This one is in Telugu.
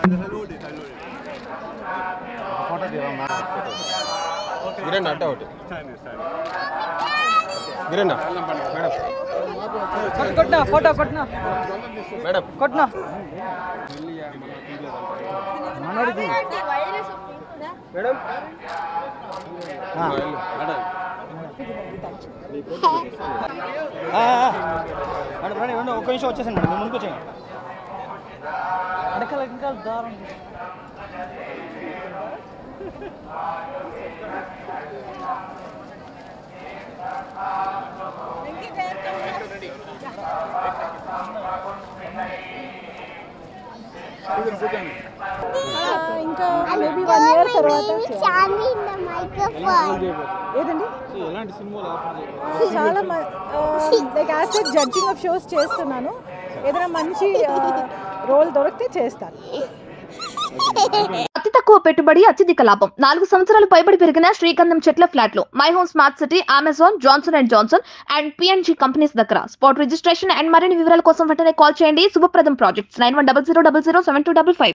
గిరన్న అడ్డ ఒకటి గిరన్న మేడం కొట్టినా ఫోటో కొట్టినా మేడం కొట్టినా మేడం మేడం రండి రండి ఒక్క నిమిషం వచ్చేసాను మేడం ముందుకు వచ్చేయండి వెనకాల ఇంకా దారం ఇంకా మేబీ వన్ ఇయర్ తర్వాత ఏదండి చాలా like as judging of shows చేస్తున్నాను ఏదైనా మంచి రోల్ దొరికితే చేస్తాను అతి తక్కువ పెట్టుబడి అత్యధిక లాభం నాలుగు సంవత్సరాలు పైబడి పెరిగిన శ్రీగంధం చెట్ల ఫ్లాట్లు My Home Smart City Amazon Johnson and Johnson and PNG companies దగ్గర స్పాట్ రిజిస్ట్రేషన్ అండ్ మరిన్ని వివరాల కోసం వెంటనే కాల్ చేయండి శుభప్రదం projects nine one double zero double zero seven two double five